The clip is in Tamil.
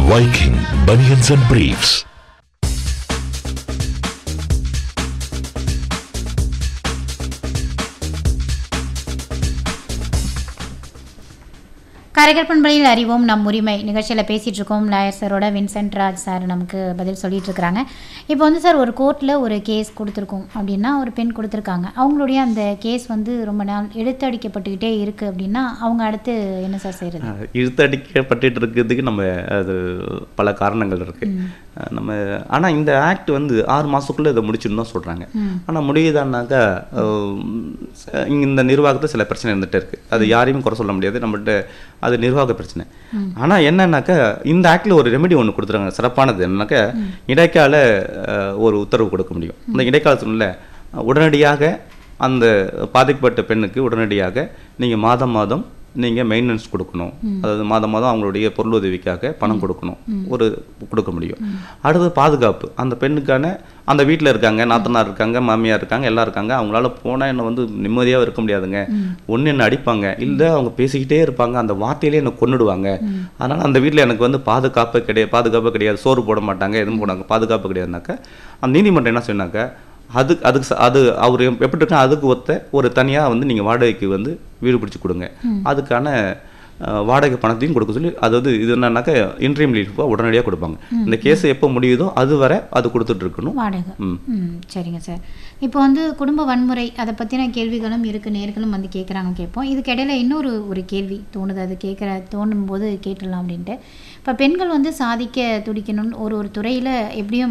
Viking Bunions and Briefs. கரைகள் பண்பலையில் அறிவோம் நம் உரிமை நிகழ்ச்சியில் பேசிகிட்டு இருக்கோம் லாயர் சாரோட வின்சென்ட் ராஜ் சார் நமக்கு பதில் சொல்லிட்டு இருக்கிறாங்க இப்போ வந்து சார் ஒரு கோர்ட்டில் ஒரு கேஸ் கொடுத்துருக்கோம் அப்படின்னா ஒரு பெண் கொடுத்துருக்காங்க அவங்களுடைய அந்த கேஸ் வந்து ரொம்ப நாள் இழுத்தடிக்கப்பட்டுக்கிட்டே இருக்குது அப்படின்னா அவங்க அடுத்து என்ன சார் செய்கிறது அஹ் இழுத்தடிக்கப்பட்டுட்டு இருக்கிறதுக்கு நம்ம அது பல காரணங்கள் இருக்கு அஹ் நம்ம ஆனால் இந்த ஆக்ட் வந்து ஆறு மாதத்துக்குள்ளே இதை முடிச்சுன்னு தான் சொல்கிறாங்க ஆனால் முடியுதான்னாக்கா அஹ் இங்க இந்த நிர்வாகத்தில் சில பிரச்சனை இருந்துகிட்டே இருக்குது அது யாரையும் குறை சொல்ல முடியாது நம்மள்ட்ட அது நிர்வாக பிரச்சனை ஆனால் என்னன்னாக்கா இந்த ஆக்டில் ஒரு ரெமெடி ஒன்று கொடுத்துருக்காங்க சிறப்பானது என்னன்னாக்கா இடைக்கால அஹ், ஒரு உத்தரவு கொடுக்க முடியும் இந்த இடைக்காலத்துல உடனடியாக அந்த பாதிக்கப்பட்ட பெண்ணுக்கு உடனடியாக நீங்கள் மாதம் மாதம் நீங்கள் மெயின்டெனன்ஸ் கொடுக்கணும் அதாவது மாதம் மாதம் அவங்களுடைய பொருளுதவிக்காக பணம் கொடுக்கணும் ஒரு கொடுக்க முடியும் அடுத்து பாதுகாப்பு அந்த பெண்ணுக்கான அந்த வீட்டில் இருக்காங்க நாத்தனார் இருக்காங்க மாமியார் இருக்காங்க எல்லாம் இருக்காங்க அவங்களால போனால் என்ன வந்து நிம்மதியாக இருக்க முடியாதுங்க ஒன்று என்ன அடிப்பாங்க இல்லை அவங்க பேசிக்கிட்டே இருப்பாங்க அந்த வார்த்தையிலே என்னை கொன்னுடுவாங்க அதனால் அந்த வீட்டில் எனக்கு வந்து பாதுகாப்பு கிடையாது பாதுகாப்பு கிடையாது சோறு போட மாட்டாங்க எதுவும் போடாங்க பாதுகாப்பு கிடையாதுனாக்கா அந்த நீதிமன்றம் என்ன சொன்னாக்க அதுக்கு அதுக்கு ச- அது அவர் எப்படி இருக்கா அதுக்கு ஒத்த ஒரு தனியாக வந்து நீங்கள் வாடகைக்கு வந்து வீடு பிடிச்சி கொடுங்க அதுக்கான அஹ், வாடகை பணத்தையும் கொடுக்க சொல்லி அதாவது இது என்னன்னாக்கா இன்ட்ரீம் லீஃபாக உடனடியாக கொடுப்பாங்க இந்த கேஸ் எப்போ முடியுதோ அது வரை அது கொடுத்துட்டு இருக்கணும் வாடகை ம். ம் சரிங்க சார் இப்போ வந்து குடும்ப வன்முறை அதை பற்றின கேள்விகளும் இருக்குது நேர்களும் வந்து கேட்குறாங்க கேட்போம் இதுக்கு இடையில இன்னொரு ஒரு கேள்வி தோணுது அது கேட்குற தோணும் போது கேட்டுடலாம் அப்படின்ட்டு இப்போ பெண்கள் வந்து சாதிக்க துடிக்கணும்னு ஒரு ஒரு துறையில் எப்படியும்